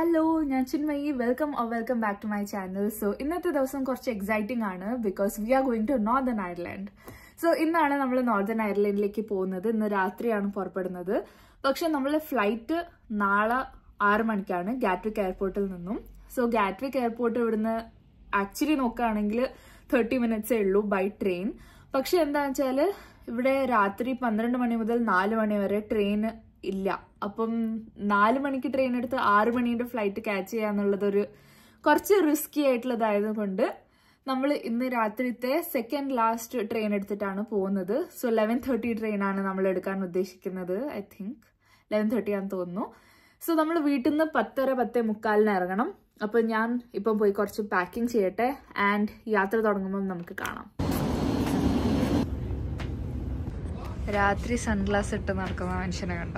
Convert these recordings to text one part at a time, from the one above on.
Hello ഞാൻ Chinmayi welcome or welcome back to my channel so ഇന്നത്തെ ദിവസം കുറച്ച് എക്സൈറ്റിംഗ് ആണ് because we are going to Northern Ireland so ഇന്നാണ് നമ്മൾ നോർത്തേൺ അയർലൻഡിലേക്ക് പോകുന്നത് ഇന്ന് രാത്രിയാണ് പുറപ്പെടുന്നത് പക്ഷെ നമ്മൾ ഫ്ലൈറ്റ് നാളെ ആറ് മണിക്കാണ് ഗാറ്റ്വിക് എയർപോർട്ടിൽ നിന്നും സോ ഗാറ്റ്വിക് എയർപോർട്ട് ഇവിടുന്ന് ആക്ച്വലി നോക്കുകയാണെങ്കിൽ തേർട്ടി മിനിറ്റ്സേ ഉള്ളൂ ബൈ ട്രെയിൻ പക്ഷെ എന്താണെന്ന് വെച്ചാൽ ഇവിടെ രാത്രി പന്ത്രണ്ട് മണി മുതൽ നാല് മണി വരെ ട്രെയിൻ ഇല്ല അപ്പം നാല് മണിക്ക് ട്രെയിൻ എടുത്ത് ആറ് മണീൻ്റെ ഫ്ലൈറ്റ് ക്യാച്ച് ചെയ്യാന്നുള്ളതൊരു കുറച്ച് റിസ്കി ആയിട്ടുള്ളതായത് കൊണ്ട് നമ്മൾ ഇന്ന് രാത്രിത്തെ സെക്കൻഡ് ലാസ്റ്റ് ട്രെയിൻ എടുത്തിട്ടാണ് പോകുന്നത് സോ ലെവൻ തേർട്ടി ട്രെയിനാണ് നമ്മൾ എടുക്കാൻ ഉദ്ദേശിക്കുന്നത് ഐ തിങ്ക് ലെവൻ തേർട്ടി ആണെന്ന് തോന്നുന്നു സോ നമ്മൾ വീട്ടിൽ നിന്ന് പത്തര പത്തേ മുക്കാലിന് ഇറങ്ങണം അപ്പൊ ഞാൻ ഇപ്പം പോയി കുറച്ച് പാക്കിംഗ് ചെയ്യട്ടെ ആൻഡ് യാത്ര തുടങ്ങുമ്പോൾ നമുക്ക് കാണാം രാത്രി സൺഗ്ലാസ് ഇട്ട് നടക്കുന്ന മനുഷ്യനെ കണ്ട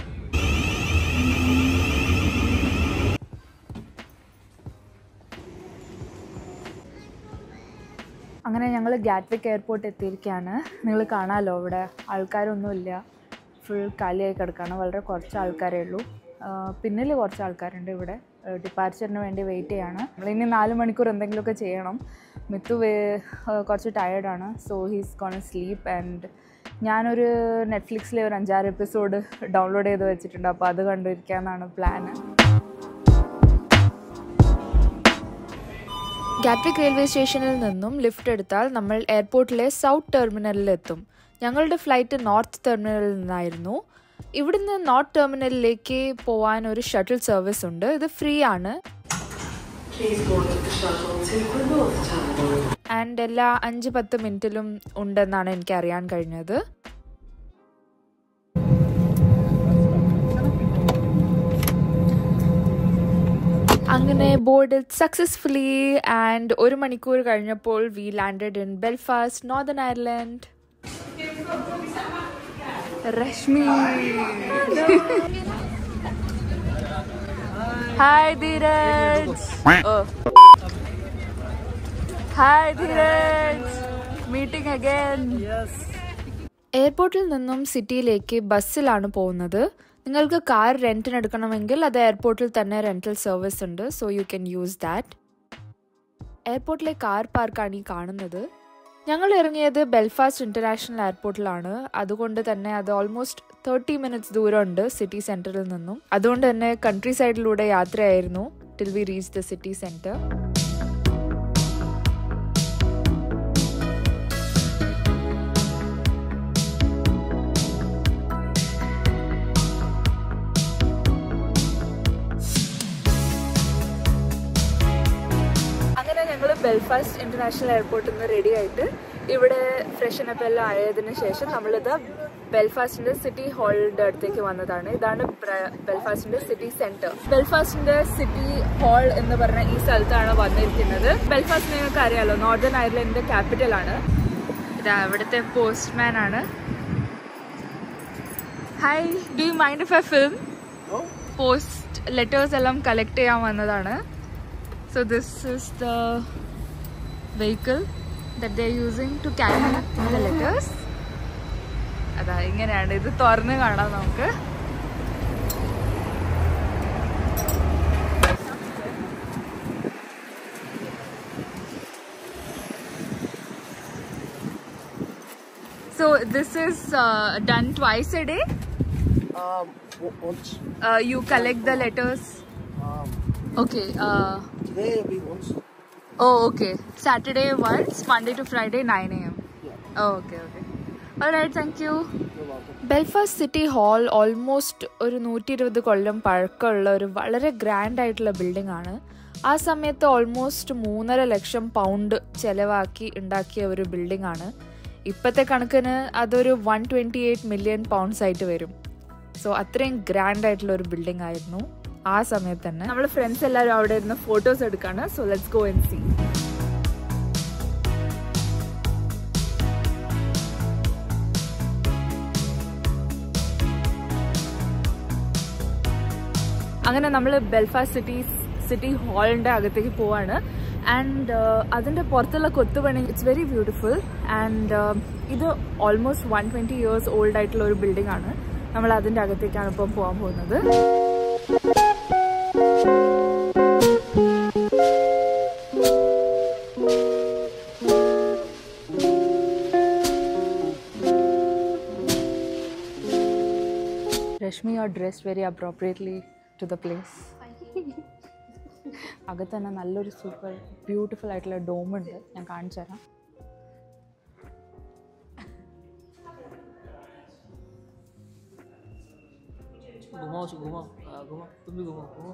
അങ്ങനെ ഞങ്ങൾ ഗാറ്റ്വിക് എയർപോർട്ട് എത്തിയിരിക്കുകയാണ് നിങ്ങൾ കാണാമല്ലോ ഇവിടെ ആൾക്കാരൊന്നുമില്ല ഫുൾ കാലിയായി കിടക്കുകയാണ് വളരെ കുറച്ച് ആൾക്കാരേ ഉള്ളൂ പിന്നിൽ കുറച്ച് ആൾക്കാരുണ്ട് ഇവിടെ ഡിപ്പാർച്ചറിന് വേണ്ടി വെയിറ്റ് ചെയ്യാണ് നമ്മളിനി നാല് മണിക്കൂർ എന്തെങ്കിലുമൊക്കെ ചെയ്യണം മിത്തു വേ കുറച്ച് ടയേർഡാണ് so he's gone sleep and ഞാനൊരു നെറ്റ്ഫ്ലിക്സിലെ ഒരു അഞ്ചാറ് എപ്പിസോഡ് ഡൗൺലോഡ് ചെയ്ത് വെച്ചിട്ടുണ്ട് അപ്പോൾ അത് കണ്ടിരിക്കാമെന്നാണ് പ്ലാന് ഗാറ്റ്വിക് റെയിൽവേ സ്റ്റേഷനിൽ നിന്നും ലിഫ്റ്റ് എടുത്താൽ നമ്മൾ എയർപോർട്ടിലെ സൗത്ത് ടെർമിനലിൽ എത്തും ഞങ്ങളുടെ ഫ്ലൈറ്റ് നോർത്ത് ടെർമിനലിൽ നിന്നായിരുന്നു ഇവിടുന്ന് നോർത്ത് ടെർമിനലിലേക്ക് പോകാൻ ഒരു ഷട്ടിൽ സർവീസ് ഉണ്ട് ഇത് ഫ്രീ ആണ് ആൻഡ് എല്ലാ അഞ്ച് പത്ത് മിനിറ്റിലും ഉണ്ടെന്നാണ് എനിക്ക് അറിയാൻ കഴിഞ്ഞത് അങ്ങനെ ബോർഡിൽ സക്സസ്ഫുള്ളി ആൻഡ് ഒരു മണിക്കൂർ കഴിഞ്ഞപ്പോൾ we landed in Belfast Northern Ireland Rashmi hi Dheeraj hi Dheeraj meeting again എയർപോർട്ടിൽ നിന്നും സിറ്റിയിലേക്ക് ബസ്സിലാണ് പോകുന്നത് നിങ്ങൾക്ക് കാർ റെന്റിന് എടുക്കണമെങ്കിൽ അത് എയർപോർട്ടിൽ തന്നെ റെന്റൽ സർവീസ് ഉണ്ട് so you can use that എയർപോർട്ടിലെ കാർ പാർക്കാണ് ഈ കാണുന്നത് ഞങ്ങൾ ഇറങ്ങിയത് ബെൽഫാസ്റ്റ് ഇന്റർനാഷണൽ എയർപോർട്ടിലാണ് അതുകൊണ്ട് തന്നെ അത് ഓൾമോസ്റ്റ് തേർട്ടി മിനിറ്റ്സ് ദൂരമുണ്ട് സിറ്റി സെന്ററിൽ നിന്നും അതുകൊണ്ട് തന്നെ കൺട്രി സൈഡിലൂടെ യാത്രയായിരുന്നു till we reach the city centre അങ്ങനെ ഞങ്ങൾ ബെൽഫാസ്റ്റ് ഇന്റർനാഷണൽ എയർപോർട്ടിൽ നിന്ന് റെഡി ആയിട്ട് ഇവിടെ ഫ്രഷൻ അപ്പ് എല്ലാം ആയതിനു ശേഷം നമ്മളിത് ബെൽഫാസ്റ്റിന്റെ സിറ്റി ഹാളിന്റെ അടുത്തേക്ക് വന്നതാണ് ഇതാണ് ബെൽഫാസ്റ്റിന്റെ സിറ്റി സെന്റർ ബെൽഫാസ്റ്റിന്റെ സിറ്റി ഹാൾ എന്ന് പറഞ്ഞ ഈ സ്ഥലത്താണ് വന്നിരിക്കുന്നത് ബെൽഫാസ്റ്റ് നിങ്ങൾക്ക് അറിയാലോ നോർത്തേൺ അയർലൻഡിന്റെ ക്യാപിറ്റൽ ആണ് ഇതാ ഇവിടുത്തെ പോസ്റ്റ്മാൻ ആണ് hi do you mind if a film post letters എല്ലാം കളക്ട് ചെയ്യാൻ വന്നതാണ് So this is the vehicle that they're using to carry the letters. അതാ ഇങ്ങനെയാണ് ഇത് തുറന്ന് കാണാം നമുക്ക് So this is uh, done twice a day. Um, w- once. Uh, you collect the letters. Um, Okay. Uh, today will be once. Oh, okay. Saturday once, Monday to Friday 9 a.m. Yeah, Oh, okay, okay. Alright, thank you. you're welcome. Belfast city hall almost ഒരു നൂറ്റി ഇരുപത് കൊല്ലം പഴക്കമുള്ള ഒരു വളരെ grand ആയിട്ടുള്ള building ആണ് ആ സമയത്ത് ഓൾമോസ്റ്റ് മൂന്നര ലക്ഷം പൗണ്ട് ചെലവാക്കി ഉണ്ടാക്കിയ ഒരു ബിൽഡിംഗ് ആണ് ഇപ്പോഴത്തെ കണക്കിന് അതൊരു one twenty eight million pounds ആയിട്ട് വരും സോ അത്രയും ഗ്രാൻഡ് ആയിട്ടുള്ള ഒരു ബിൽഡിംഗ് ആയിരുന്നു ആ സമയത്ത് തന്നെ നമ്മൾ ഫ്രണ്ട്സ് എല്ലാവരും അവിടെ ഇരുന്ന് ഫോട്ടോസ് എടുക്കാണ് so let's go and see അങ്ങനെ നമ്മൾ ബെൽഫാസ്റ്റ് സിറ്റി സിറ്റി ഹാളിന്റെ അകത്തേക്ക് പോവാണ് ആൻഡ് അതിന്റെ പുറത്തുള്ള കൊത്തുപണി ഇറ്റ്സ് വെരി ബ്യൂട്ടിഫുൾ ആൻഡ് ഇത് almost one twenty years old ആയിട്ടുള്ള ഒരു ബിൽഡിംഗ് ആണ് നമ്മൾ അതിന്റെ അകത്തേക്കാണ് ഇപ്പം പോകാൻ പോകുന്നത് you are dressed very appropriately to the place അകത്ത് തന്നെ നല്ലൊരു സൂപ്പർ ബ്യൂട്ടിഫുൾ ആയിട്ടുള്ള ഡോമുണ്ട് ഞാൻ കാണിച്ചു തരാം घुमाओ उसको घुमाओ हाँ, घुमाओ तुम भी घुमाओ घुमाओ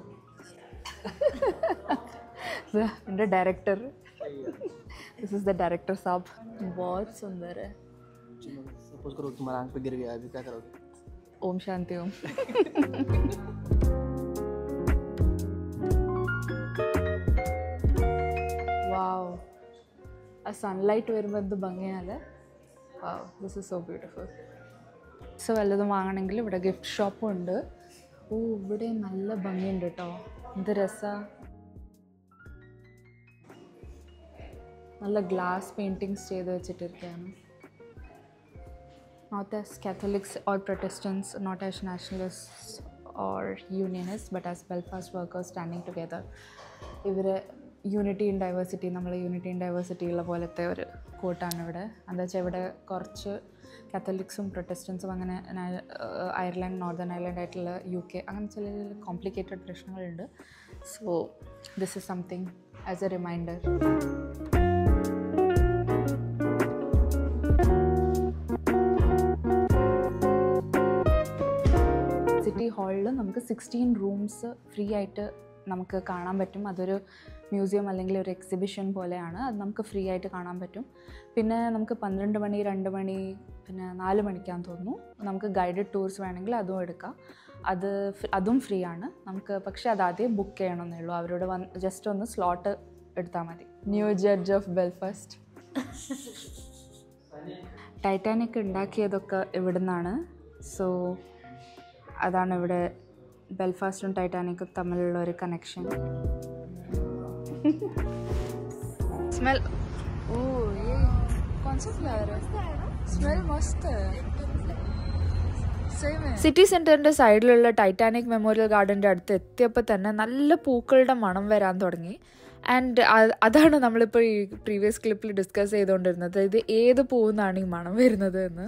എൻ്റെ director this is the director साहब बहुत सुंदर है चलो सपोज करो तुम्हारा आंख पे गिर गया अभी क्या करोगे ഓം ശാന്തി ഓം വാവ് ആ സൺലൈറ്റ് വരുമ്പോൾ എന്ത് ഭംഗിയാല്ലേ wow this is so beautiful so വല്ലതും വാങ്ങണമെങ്കിൽ ഇവിടെ ഗിഫ്റ്റ് ഷോപ്പും ഉണ്ട് ഓ ഇവിടെ നല്ല ഭംഗിയുണ്ട് കേട്ടോ എന്ത് രസാ നല്ല ഗ്ലാസ് പെയിൻറ്റിങ്സ് ചെയ്ത് വെച്ചിട്ടിരിക്കുകയാണ് not as Catholics or Protestants, not as nationalists or unionists, but as Belfast workers standing together. ഇവർ യൂണിറ്റി ഇൻ ഡൈവേഴ്സിറ്റി നമ്മൾ യൂണിറ്റി ഇൻ ഡൈവേഴ്സിറ്റി ഉള്ള പോലത്തെ ഒരു കോട്ടാണ് ഇവിടെ എന്താ വെച്ചാൽ ഇവിടെ കുറച്ച് കാത്തലിക്സും പ്രൊട്ടസ്റ്റൻസും അങ്ങനെ ന- ഏഹ് അയർലൻഡ് നോർത്തേൺ അയർലൻഡ് ആയിട്ടുള്ള യു കെ അങ്ങനെ ചില കോംപ്ലിക്കേറ്റഡ് പ്രശ്നങ്ങളുണ്ട് so this is something as a reminder city ഹാളിൽ നമുക്ക് സിക്സ്റ്റീൻ റൂംസ് ഫ്രീ ആയിട്ട് നമുക്ക് കാണാൻ പറ്റും അതൊരു മ്യൂസിയം അല്ലെങ്കിൽ ഒരു എക്സിബിഷൻ പോലെയാണ് അത് നമുക്ക് ഫ്രീ ആയിട്ട് കാണാൻ പറ്റും പിന്നെ നമുക്ക് പന്ത്രണ്ട് മണി രണ്ട് മണി പിന്നെ നാല് മണിക്കാന്ന് തോന്നുന്നു നമുക്ക് ഗൈഡഡ് ടൂർസ് വേണമെങ്കിൽ അതും എടുക്കാം അത് ഫ്- അതും ഫ്രീ ആണ് നമുക്ക് പക്ഷേ അത് ആദ്യം ബുക്ക് ചെയ്യണമെന്നേ ഉള്ളൂ അവരോട് വന്ന് ജസ്റ്റ് ഒന്ന് സ്ലോട്ട് എടുത്താൽ മതി new judge of Belfast Titanic ഉണ്ടാക്കിയതൊക്കെ ഇവിടുന്നാണ് സോ അതാണ് ഇവിടെ ബെൽഫാസ്റ്റും ടൈറ്റാനിക്കും തമ്മിലുള്ള ഒരു കണക്ഷൻ സ്മെൽ ഓ ये कौन सा फ्लावर है स्मेल मस्त है സിറ്റി സെൻറ്ററിൻ്റെ സൈഡിലുള്ള ടൈറ്റാനിക് മെമ്മോറിയൽ ഗാർഡൻ്റെ അടുത്ത് എത്തിയപ്പോൾ തന്നെ നല്ല പൂക്കളുടെ മണം വരാൻ തുടങ്ങി ആൻഡ് അതാണ് നമ്മളിപ്പോൾ ഈ പ്രീവിയസ് ക്ലിപ്പിൽ ഡിസ്കസ് ചെയ്തുകൊണ്ടിരുന്നത് ഇത് ഏത് പൂവെന്നാണ് ഈ മണം വരുന്നത് എന്ന്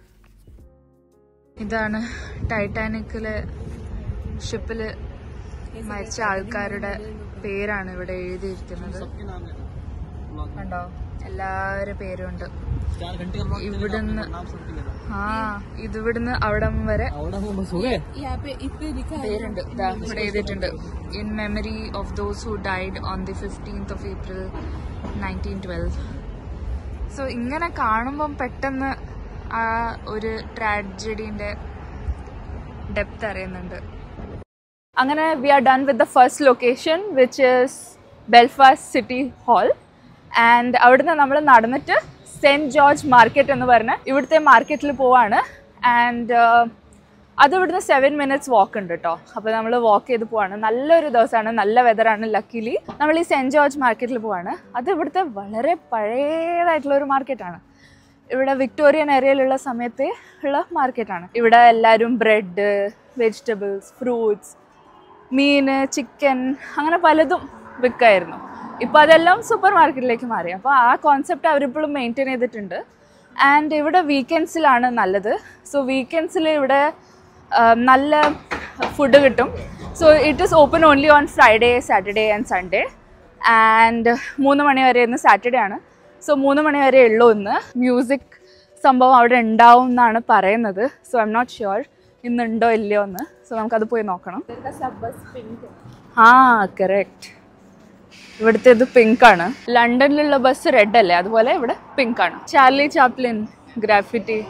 ഇതാണ് ടൈറ്റാനിക്കിലെ ഷിപ്പിൽ മരിച്ച ആൾക്കാരുടെ പേരാണ് ഇവിടെ എഴുതിയിരിക്കുന്നത് सबके नाम लेना ब्लॉग കണ്ടോ എല്ലാവരുടെ പേരുണ്ട് चार घंटे का ब्लॉग ഇവിടുന്ന് नाम सबके लेना ആ ഇതിവിടുന്ന് അവിടം വരെ आवड़ा वो बस हो गए പേരുണ്ട് ദാ ഇവിടെ എഴുതിയിട്ടുണ്ട് in memory of those who died on the fifteenth of April nineteen twelve so ഇങ്ങനെ കാണുമ്പം പെട്ടെന്ന് ആ ഒരു ട്രാജഡീൻ്റെ ഡെപ്ത് അറിയുന്നുണ്ട് അങ്ങനെ we are done with the first location which is Belfast city hall and അവിടുന്ന് നമ്മൾ നടന്നിട്ട് സെൻറ്റ് ജോർജ് മാർക്കറ്റ് എന്ന് പറഞ്ഞ് ഇവിടുത്തെ മാർക്കറ്റിൽ പോവാണ് ആൻഡ് അത് ഇവിടുന്ന് സെവൻ മിനിറ്റ്സ് വാക്ക് ഉണ്ട് കേട്ടോ അപ്പോൾ നമ്മൾ വാക്ക് ചെയ്ത് പോവാണ് നല്ലൊരു ദിവസമാണ് നല്ല വെതറാണ് ലക്കിലി നമ്മൾ ഈ സെൻറ്റ് ജോർജ് മാർക്കറ്റിൽ പോവാണ് അത് ഇവിടുത്തെ വളരെ പഴയതായിട്ടുള്ള ഒരു മാർക്കറ്റാണ് ഇവിടെ വിക്ടോറിയൻ ഏരിയയിലുള്ള സമയത്ത് ഉള്ള മാർക്കറ്റാണ് ഇവിടെ എല്ലാവരും ബ്രെഡ് വെജിറ്റബിൾസ് ഫ്രൂട്ട്സ് മീൻ ചിക്കൻ അങ്ങനെ പലതും വിൽക്കായിരുന്നു ഇപ്പോൾ അതെല്ലാം സൂപ്പർ മാർക്കറ്റിലേക്ക് മാറി അപ്പോൾ ആ കോൺസെപ്റ്റ് അവരിപ്പോഴും മെയിൻറ്റെയിൻ ചെയ്തിട്ടുണ്ട് ആൻഡ് ഇവിടെ വീക്കെൻഡ്സിലാണ് നല്ലത് സോ വീക്കെൻഡ്സിൽ ഇവിടെ ആ, നല്ല ഫുഡ് കിട്ടും so it is open only on Friday Saturday and Sunday and മൂന്ന് മണി വരെ ഇന്ന് സാറ്റർഡേ ആണ് സോ മൂന്ന് മണി വരെ ഉള്ളൂ ഇന്ന് മ്യൂസിക് സംഭവം അവിടെ ഉണ്ടാവും എന്നാണ് പറയുന്നത് so I am not sure ഇന്നുണ്ടോ ഇല്ലയോ എന്ന് സോ നമുക്കത് പോയി നോക്കണം ആ കറക്റ്റ് ഇവിടുത്തെ ഇത് പിങ്ക് ആണ് ലണ്ടനിലുള്ള ബസ് റെഡ് അല്ലേ അതുപോലെ ഇവിടെ പിങ്ക് ആണ് ചാർലി ചാപ്ലിൻ ഗ്രാഫിറ്റി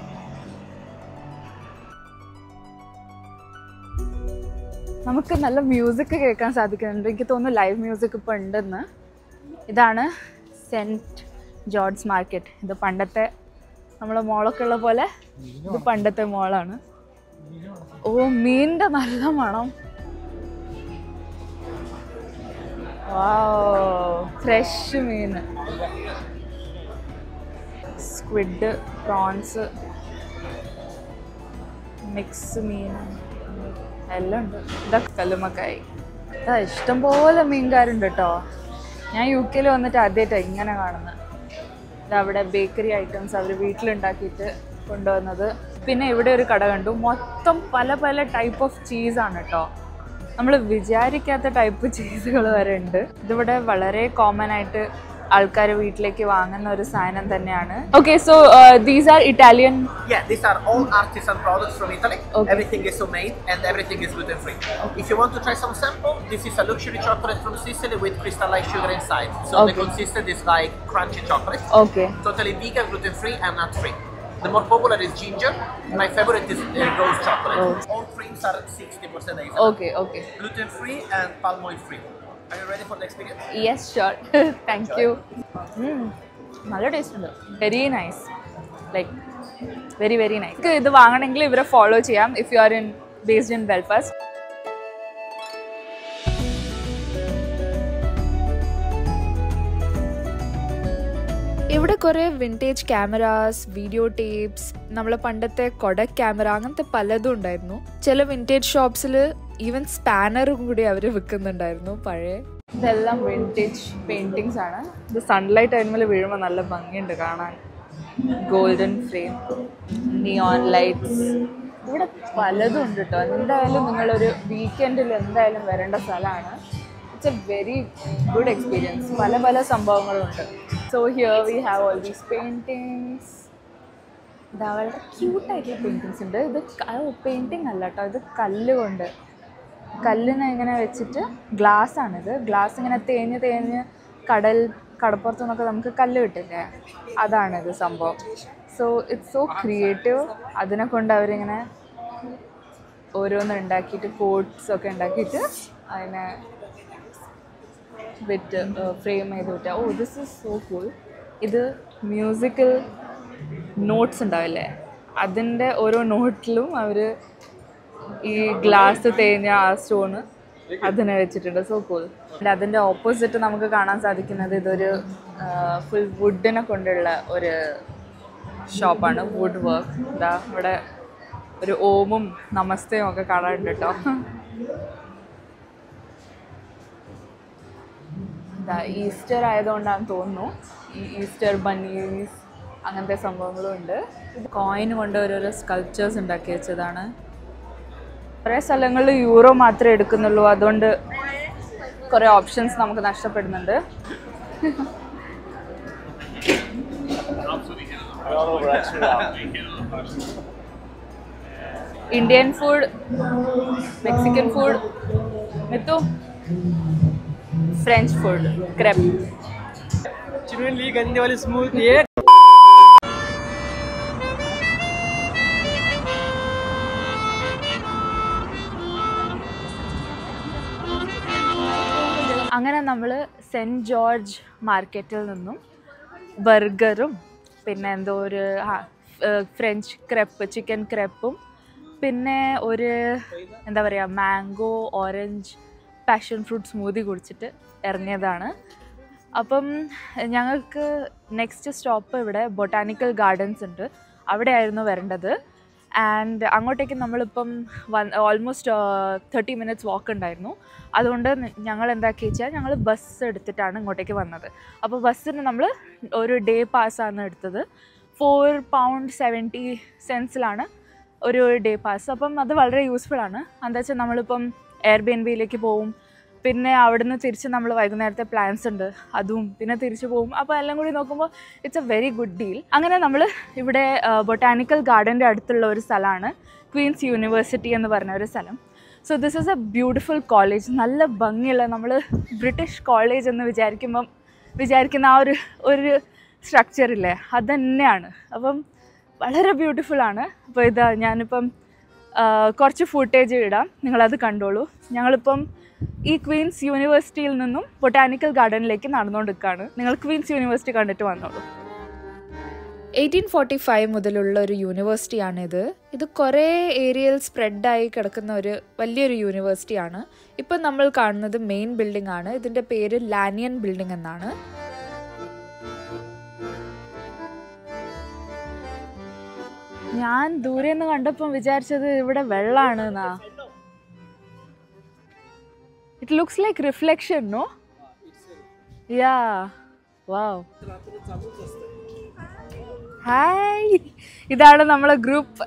നമുക്ക് നല്ല മ്യൂസിക് കേൾക്കാൻ സാധിക്കുന്നുണ്ട് എനിക്ക് തോന്നുന്നു ലൈവ് മ്യൂസിക് ഇപ്പോൾ ഉണ്ടെന്ന് ഇതാണ് സെൻറ്റ് ജോർജ് മാർക്കറ്റ് ഇത് പണ്ടത്തെ നമ്മളെ മോളൊക്കെ ഉള്ള പോലെ ഇത് പണ്ടത്തെ മോളാണ് ഓ മീനിന്റെ നല്ല മണം ഫ്രഷ് മീൻ സ്ക്വിഡ് പ്രോൺസ് മിക്സ് മീൻ എല്ലാം ഉണ്ട് ഇതൊക്കെ കല്ലുമക്കായി ഇതാ ഇഷ്ടംപോലെ മീൻകാരുണ്ട് കേട്ടോ ഞാൻ യു കെയിൽ വന്നിട്ട് ആദ്യമായിട്ടാണ് ഇങ്ങനെ കാണുന്നത് ഇതവിടെ ബേക്കറി ഐറ്റംസ് അവർ വീട്ടിലുണ്ടാക്കിയിട്ട് കൊണ്ടുവന്നത് പിന്നെ ഇവിടെ ഒരു കട കണ്ടു മൊത്തം പല പല ടൈപ്പ് ഓഫ് ചീസാണ് കേട്ടോ നമ്മൾ വിചാരിക്കാത്ത ടൈപ്പ് ചീസുകൾ വരെ ഉണ്ട് ഇതിവിടെ വളരെ കോമൺ ആയിട്ട് ആൾക്കാർ വീട്ടിലേക്ക് വാങ്ങുന്ന ഒരു സാധനം തന്നെയാണ് okay so these are Italian Yeah, these are all artisan products from Italy. Okay. Everything is homemade and everything is gluten free. If you want to try some sample, this is a luxury chocolate from Sicily with crystallized sugar inside. So Okay. the consistent is like crunchy chocolate, okay totally vegan, gluten free, and nut free. The more popular is ginger. My favorite is uh, rose chocolate. Oh. All creams are 60% hazelnut. Okay okay gluten free and palm oil free. Are you ready for the experience? Yes sure thank you നല്ല taste ഉണ്ട് very nice like very very nice ഇത് വാങ്ങണമെങ്കിൽ ഇവരെ follow ചെയ്യാം if you are in based in Belfast ഇവിടെ കുറേ vintage cameras video tapes നമ്മളെ പണ്ടത്തെ കൊടക് ക്യാമറ അങ്ങനത്തെ പലതും ഉണ്ടായിരുന്നു ചില വിൻറ്റേജ് ഷോപ്സിൽ ഈവൻ സ്പാനറും കൂടി അവർ വിൽക്കുന്നുണ്ടായിരുന്നു പഴയ ഇതെല്ലാം വിൻറ്റേജ് പെയിൻറ്റിങ്സ് ആണ് ഇത് സൺലൈറ്റ് ടൈമിൽ വീഴുമ്പോൾ നല്ല ഭംഗിയുണ്ട് കാണാൻ ഗോൾഡൻ ഫ്രെയിം നിയോൺ ലൈറ്റ്സ് ഇവിടെ പലതും ഉണ്ട് കേട്ടോ എന്തായാലും നിങ്ങളൊരു വീക്കെൻഡിൽ എന്തായാലും വരേണ്ട സ്ഥലമാണ് it's a very good experience പല പല സംഭവങ്ങളുണ്ട് so here we have all these paintings ഇതാ വളരെ ക്യൂട്ടായിട്ടുള്ള പെയിൻറ്റിങ്സ് ഉണ്ട് ഇത് പെയിൻറ്റിങ് അല്ല കേട്ടോ ഇത് കല്ല് കൊണ്ട് കല്ലിനെ ഇങ്ങനെ വെച്ചിട്ട് ഗ്ലാസ് ആണിത് ഗ്ലാസ് ഇങ്ങനെ തേഞ്ഞ് തേഞ്ഞ് കടൽ കടപ്പുറത്തു നിന്നൊക്കെ നമുക്ക് കല്ല് കിട്ടില്ലേ അതാണിത് സംഭവം സോ ഇറ്റ്സ് സോ ക്രിയേറ്റീവ് അതിനെ കൊണ്ട് അവരിങ്ങനെ ഓരോന്ന് ഉണ്ടാക്കിയിട്ട് കോട്ട്സ് ഒക്കെ ഉണ്ടാക്കിയിട്ട് അതിനെ വിറ്റ് ഫ്രെയിം ചെയ്ത് വിറ്റ oh this is so cool ഇത് മ്യൂസിക്കൽ നോട്ട്സ് ഉണ്ടാവില്ലേ അതിൻ്റെ ഓരോ നോട്ടിലും അവർ ഈ ഗ്ലാസ് തേഞ്ഞ ആ സ്റ്റോണ് അതിനെ വെച്ചിട്ടുണ്ട് സോ കൂൾ അതിൻ്റെ ഓപ്പോസിറ്റ് നമുക്ക് കാണാൻ സാധിക്കുന്നത് ഇതൊരു ഫുൾ വുഡിനെ കൊണ്ടുള്ള ഒരു ഷോപ്പാണ് വുഡ് വർക്ക് ഇതാ ഇവിടെ ഒരു ഓമും നമസ്തയും ഒക്കെ കാണാനുണ്ട് കേട്ടോ ഇതാ ഈസ്റ്റർ ആയതുകൊണ്ടാണ് തോന്നുന്നു ഈ ഈസ്റ്റർ ബന്നീസ് അങ്ങനത്തെ സംഭവങ്ങളും ഉണ്ട് കോയിൻ കൊണ്ട് ഓരോരോ സ്കൾപ്ചേഴ്സ് ഉണ്ടാക്കി വെച്ചതാണ് കുറേ സ്ഥലങ്ങളിൽ യൂറോ മാത്രമേ എടുക്കുന്നുള്ളൂ അതുകൊണ്ട് കുറേ ഓപ്ഷൻസ് നമുക്ക് നഷ്ടപ്പെടുന്നുണ്ട് Indian food Mexican food Mithu French food crepe चुनरी गंदे वाली स्मूथ ये അങ്ങനെ നമ്മൾ സെൻറ്റ് ജോർജ് മാർക്കറ്റിൽ നിന്നും ബർഗറും പിന്നെ എന്തോ ഒരു ആ, ഏഹ് ഫ്രഞ്ച് ക്രെപ്പ് ചിക്കൻ ക്രെപ്പും പിന്നെ ഒരു എന്താ പറയുക mango orange passion fruit smoothie കുടിച്ചിട്ട് ഇറങ്ങിയതാണ് അപ്പം ഞങ്ങൾക്ക് നെക്സ്റ്റ് സ്റ്റോപ്പ് ഇവിടെ ബൊട്ടാനിക്കൽ ഗാർഡൻസ് ഉണ്ട് അവിടെയായിരുന്നു വരേണ്ടത് ആൻഡ് അങ്ങോട്ടേക്ക് നമ്മളിപ്പം one almost thirty minutes walk ഉണ്ടായിരുന്നു അതുകൊണ്ട് ന- ഞങ്ങൾ എന്താക്കി വെച്ചാൽ ഞങ്ങൾ ബസ് എടുത്തിട്ടാണ് ഇങ്ങോട്ടേക്ക് വന്നത് അപ്പോൾ ബസ്സിന് നമ്മൾ ഒരു ഡേ പാസ്സാണ് എടുത്തത് ഫോർ പൗണ്ട് സെവൻറ്റി സെൻസിലാണ് ഒരു ഡേ പാസ് അപ്പം അത് വളരെ യൂസ്ഫുൾ ആണ് എന്താ വെച്ചാൽ നമ്മളിപ്പം എയർ ബി എൻ ബിയിലേക്ക് പോവും പിന്നെ അവിടുന്ന് തിരിച്ച് നമ്മൾ വൈകുന്നേരത്തെ പ്ലാൻസ് ഉണ്ട് അതും പിന്നെ തിരിച്ചു പോകും അപ്പോൾ എല്ലാം കൂടി നോക്കുമ്പോൾ it's a very good deal അങ്ങനെ നമ്മൾ ഇവിടെ ബൊട്ടാനിക്കൽ ഗാർഡൻ്റെ അടുത്തുള്ള ഒരു സ്ഥലമാണ് ക്വീൻസ് യൂണിവേഴ്സിറ്റി എന്ന് പറഞ്ഞ ഒരു സ്ഥലം so this is a beautiful college നല്ല ഭംഗിയുള്ള നമ്മൾ ബ്രിട്ടീഷ് കോളേജ് എന്ന് വിചാരിക്കുമ്പം വിചാരിക്കുന്ന ആ ഒരു ഒരു സ്ട്രക്ചർ ഇല്ലേ അത് തന്നെയാണ് അപ്പം വളരെ ബ്യൂട്ടിഫുൾ ആണ് അപ്പോൾ ഇതാ ഞാനിപ്പം ആ, കുറച്ച് ഫുട്ടേജ് ഇടാം നിങ്ങളത് കണ്ടോളൂ ഞങ്ങളിപ്പം ഈ ക്വീൻസ് യൂണിവേഴ്സിറ്റിയിൽ നിന്നും ബൊട്ടാനിക്കൽ ഗാർഡനിലേക്ക് നടന്നുകൊണ്ടിരിക്കുകയാണ് നിങ്ങൾ ക്വീൻസ് യൂണിവേഴ്സിറ്റി കണ്ടിട്ട് വന്നോളൂ എയ്റ്റീൻ ഫോർട്ടി ഫൈവ് മുതലുള്ള ഒരു യൂണിവേഴ്സിറ്റിയാണിത് ഇത് കുറേ ഏരിയയിൽ സ്പ്രെഡായി കിടക്കുന്ന ഒരു വലിയൊരു യൂണിവേഴ്സിറ്റിയാണ് ഇപ്പം നമ്മൾ കാണുന്നത് മെയിൻ ബിൽഡിംഗ് ആണ് ഇതിൻ്റെ പേര് ലാനിയൻ ബിൽഡിംഗ് എന്നാണ് ഞാൻ ദൂരെ നിന്ന് കണ്ടപ്പം വിചാരിച്ചത് ഇവിടെ വെള്ളമാണ് എന്നാ it looks like reflection no yeah wow hi ഇതാണ് നമ്മളെ ഗ്രൂപ്പ്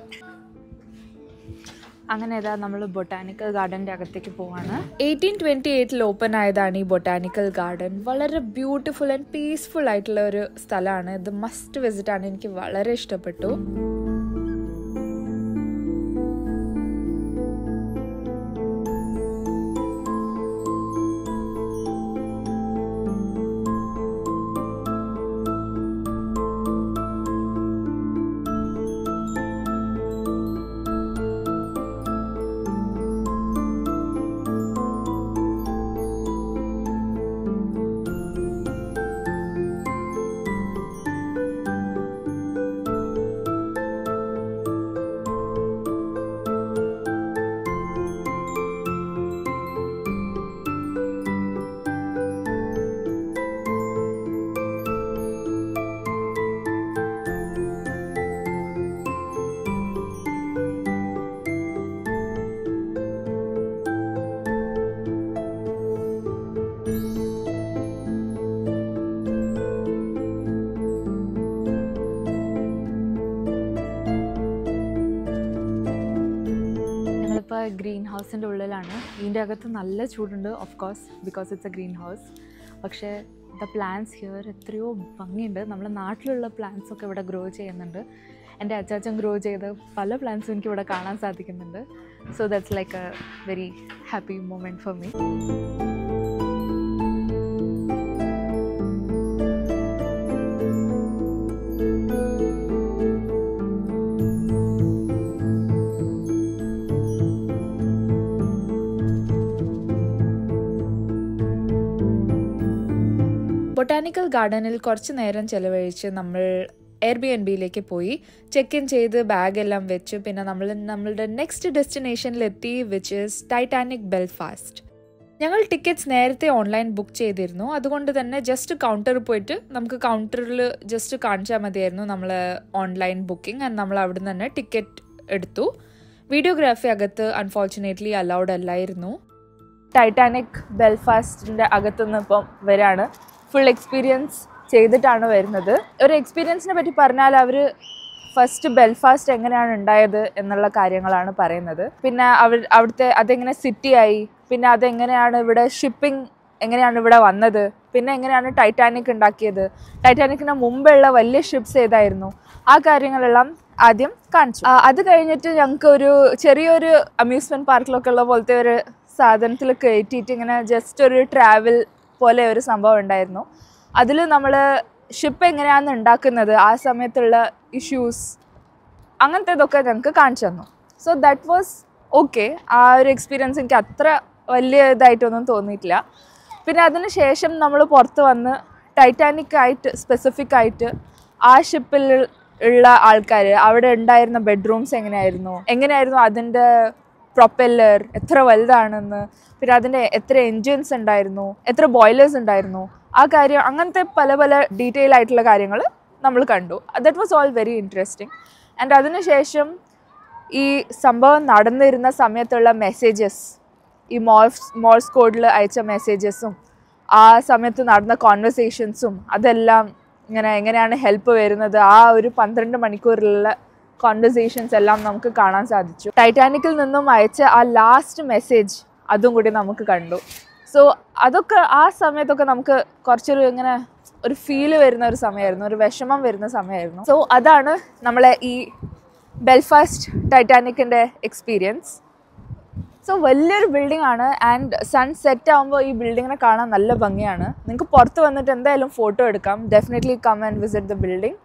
അങ്ങനെ ഇതാ നമ്മൾ ബൊട്ടാനിക്കൽ ഗാർഡൻ്റെ അകത്തേക്ക് പോവാണ് എയ്റ്റീൻ ട്വൻറ്റി എയ്റ്റിൽ ഓപ്പൺ ആയതാണ് ഈ ബൊട്ടാനിക്കൽ ഗാർഡൻ വളരെ ബ്യൂട്ടിഫുൾ ആൻഡ് പീസ്ഫുൾ ആയിട്ടുള്ള ഒരു സ്ഥലമാണ് ഇത് മസ്റ്റ് വിസിറ്റ് ആണ് എനിക്ക് വളരെ ഇഷ്ടപ്പെട്ടു ഞങ്ങളിപ്പോൾ ഗ്രീൻ ഹൗസിൻ്റെ ഉള്ളിലാണ് ഇതിൻ്റെ അകത്ത് നല്ല ചൂടുണ്ട് of course because it's a green house പക്ഷേ ദ പ്ലാന്റ്സ് ഹിയർ എത്രയോ ഭംഗിയുണ്ട് നമ്മുടെ നാട്ടിലുള്ള പ്ലാന്റ്സ് ഒക്കെ ഇവിടെ ഗ്രോ ചെയ്യുന്നുണ്ട് എൻ്റെ അച്ചാച്ചൻ ഗ്രോ ചെയ്ത പല പ്ലാന്റ്സും എനിക്ക് ഇവിടെ കാണാൻ സാധിക്കുന്നുണ്ട് so that's like a very happy moment for me botanical ഗാർഡനിൽ കുറച്ച് നേരം ചെലവഴിച്ച് നമ്മൾ എയർ ബി എൻ ബിയിലേക്ക് പോയി ചെക്ക് ഇൻ ചെയ്ത് ബാഗ് എല്ലാം വെച്ച് പിന്നെ നമ്മൾ നമ്മളുടെ നെക്സ്റ്റ് ഡെസ്റ്റിനേഷനിലെത്തി വിച്ച് ഇസ് ടൈറ്റാനിക് ബെൽഫാസ്റ്റ് ഞങ്ങൾ ടിക്കറ്റ്സ് നേരത്തെ ഓൺലൈൻ ബുക്ക് ചെയ്തിരുന്നു അതുകൊണ്ട് തന്നെ ജസ്റ്റ് കൗണ്ടറിൽ പോയിട്ട് നമുക്ക് കൗണ്ടറിൽ ജസ്റ്റ് കാണിച്ചാൽ മതിയായിരുന്നു നമ്മൾ ഓൺലൈൻ ബുക്കിംഗ് ആൻഡ് നമ്മൾ അവിടെ നിന്ന് തന്നെ ടിക്കറ്റ് എടുത്തു വീഡിയോഗ്രാഫി അകത്ത് അൺഫോർച്ചുനേറ്റ്ലി അലൗഡ് അല്ലായിരുന്നു ടൈറ്റാനിക് ബെൽഫാസ്റ്റിൻ്റെ അകത്തുനിന്ന് ഇപ്പം വരാണ് ഫുൾ എക്സ്പീരിയൻസ് ചെയ്തിട്ടാണ് വരുന്നത് ഒരു എക്സ്പീരിയൻസിനെ പറ്റി പറഞ്ഞാൽ അവർ ഫസ്റ്റ് ബെൽഫാസ്റ്റ് എങ്ങനെയാണ് ഉണ്ടായത് എന്നുള്ള കാര്യങ്ങളാണ് പറയുന്നത് പിന്നെ അവർ അവിടുത്തെ അതെങ്ങനെ സിറ്റി ആയി പിന്നെ അതെങ്ങനെയാണ് ഇവിടെ ഷിപ്പിംഗ് എങ്ങനെയാണ് ഇവിടെ വന്നത് പിന്നെ എങ്ങനെയാണ് ടൈറ്റാനിക് ഉണ്ടാക്കിയത് ടൈറ്റാനിക്കിന് മുമ്പുള്ള വലിയ ഷിപ്സ് ഏതായിരുന്നു ആ കാര്യങ്ങളെല്ലാം ആദ്യം കാണിച്ചു ആ, അത് കഴിഞ്ഞിട്ട് ഞങ്ങൾക്ക് ഒരു ചെറിയൊരു അമ്യൂസ്മെന്റ് പാർക്കിലൊക്കെ ഉള്ള പോലത്തെ ഒരു സാധനത്തിൽ കയറ്റിയിട്ട് ഇങ്ങനെ ജസ്റ്റ് ഒരു ട്രാവൽ പോലെ ഒരു സംഭവം ഉണ്ടായിരുന്നു അതിൽ നമ്മൾ ഷിപ്പ് എങ്ങനെയാണ് ഉണ്ടാക്കുന്നത് ആ സമയത്തുള്ള ഇഷ്യൂസ് അങ്ങനത്തേതൊക്കെ ഞങ്ങൾക്ക് കാണിച്ചു തന്നു സോ ദാറ്റ് വാസ് ഓക്കെ ആ ഒരു എക്സ്പീരിയൻസ് എനിക്ക് അത്ര വലിയ ഇതായിട്ടൊന്നും തോന്നിയിട്ടില്ല പിന്നെ അതിന് ശേഷം നമ്മൾ പുറത്ത് വന്ന് ടൈറ്റാനിക് ആയിട്ട് സ്പെസിഫിക് ആയിട്ട് ആ ഷിപ്പിൽ ഉള്ള ആൾക്കാർ അവിടെ ഉണ്ടായിരുന്ന ബെഡ്റൂംസ് എങ്ങനെയായിരുന്നു എങ്ങനെയായിരുന്നു അതിൻ്റെ പ്രൊപ്പല്ലർ എത്ര വലുതാണെന്ന് പിന്നെ അതിൻ്റെ എത്ര എൻജിൻസ് ഉണ്ടായിരുന്നു എത്ര ബോയിലേഴ്സ് ഉണ്ടായിരുന്നു ആ കാര്യം അങ്ങനത്തെ പല പല ഡീറ്റെയിൽ ആയിട്ടുള്ള കാര്യങ്ങൾ നമ്മൾ കണ്ടു that was all very interesting and അതിനുശേഷം ഈ സംഭവം നടന്നിരുന്ന സമയത്തുള്ള മെസ്സേജസ് ഈ മോൾസ് മോൾസ് കോഡിൽ അയച്ച മെസ്സേജസും ആ സമയത്ത് നടന്ന കോൺവെർസേഷൻസും അതെല്ലാം ഇങ്ങനെ എങ്ങനെയാണ് ഹെൽപ്പ് വരുന്നത് ആ ഒരു പന്ത്രണ്ട് മണിക്കൂറിലുള്ള കോൺവെർസേഷൻസ് എല്ലാം നമുക്ക് കാണാൻ സാധിച്ചു ടൈറ്റാനിക്കിൽ നിന്നും അയച്ച ആ ലാസ്റ്റ് മെസ്സേജ് അതും കൂടി നമുക്ക് കണ്ടു സോ അതൊക്കെ ആ സമയത്തൊക്കെ നമുക്ക് കുറച്ചൊരു ഇങ്ങനെ ഒരു ഫീല് വരുന്ന ഒരു സമയമായിരുന്നു ഒരു വിഷമം വരുന്ന സമയമായിരുന്നു സോ അതാണ് നമ്മളെ ഈ ബെൽഫാസ്റ്റ് ടൈറ്റാനിക്കിൻ്റെ എക്സ്പീരിയൻസ് സോ വലിയൊരു ബിൽഡിംഗ് ആണ് ആൻഡ് സൺ സെറ്റ് ആകുമ്പോൾ ഈ ബിൽഡിങ്ങിനെ കാണാൻ നല്ല ഭംഗിയാണ് നിങ്ങൾക്ക് പുറത്ത് വന്നിട്ട് എന്തായാലും ഫോട്ടോ എടുക്കാം definitely come and visit the building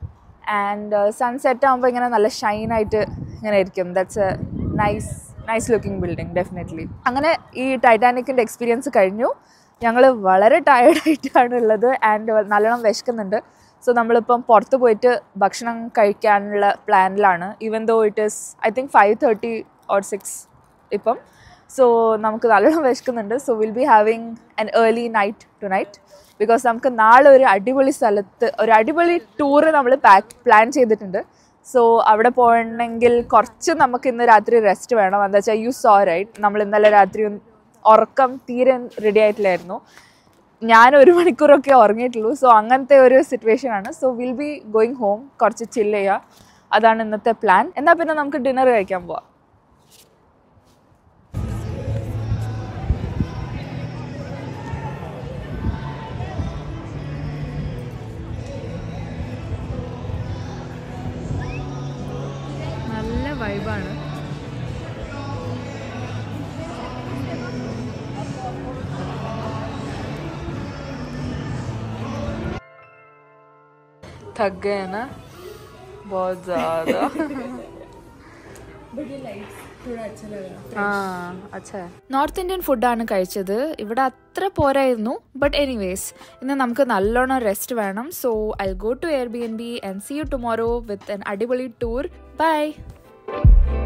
and sunset ആകുമ്പോൾ ഇങ്ങനെ നല്ല ഷൈൻ ആയിട്ട് ഇങ്ങനെ ഇരിക്കും that's a nice nice looking building definitely അങ്ങനെ ഈ ടൈറ്റാനിക്കിൻ്റെ എക്സ്പീരിയൻസ് കഴിഞ്ഞു ഞങ്ങൾ വളരെ ടയേർഡായിട്ടാണ് ഉള്ളത് ആൻഡ് നല്ലോണം വിശക്കുന്നുണ്ട് സോ നമ്മളിപ്പം പുറത്ത് പോയിട്ട് ഭക്ഷണം കഴിക്കാനുള്ള പ്ലാനിലാണ് even though it is I think five thirty or six ഇപ്പം സോ നമുക്ക് നല്ലോണം വിശക്കുന്നുണ്ട് so will be having an early night tonight because നമുക്ക് നാളെ ഒരു അടിപൊളി സ്ഥലത്ത് ഒരു അടിപൊളി ടൂറ് നമ്മൾ പാക്ക് പ്ലാൻ ചെയ്തിട്ടുണ്ട് സോ അവിടെ പോകണമെങ്കിൽ കുറച്ച് നമുക്ക് ഇന്ന് രാത്രി റെസ്റ്റ് വേണം എന്താ വെച്ചാൽ യു സോ റൈറ്റ് നമ്മൾ ഇന്നലെ രാത്രി ഒന്ന് ഉറക്കം തീരെ റെഡി ആയിട്ടില്ലായിരുന്നു ഞാൻ ഒരു മണിക്കൂറൊക്കെ ഉറങ്ങിയിട്ടുള്ളൂ സോ അങ്ങനത്തെ ഒരു സിറ്റുവേഷൻ ആണ് so will be going home കുറച്ച് ചില്ല് ചെയ്യുക അതാണ് ഇന്നത്തെ പ്ലാൻ എന്നാൽ പിന്നെ നമുക്ക് ഡിന്നർ കഴിക്കാൻ പോവാം നല്ല വൈബാണ് थक गए हैं ना बहुत ज़्यादा ആ അച്ഛാ നോർത്ത് ഇന്ത്യൻ ഫുഡാണ് കഴിച്ചത് ഇവിടെ അത്ര പോരായിരുന്നു ബട്ട് എനിവേസ് ഇന്ന് നമുക്ക് നല്ലോണം റെസ്റ്റ് വേണം so I go to Airbnb and see you tomorrow with an adipoli tour by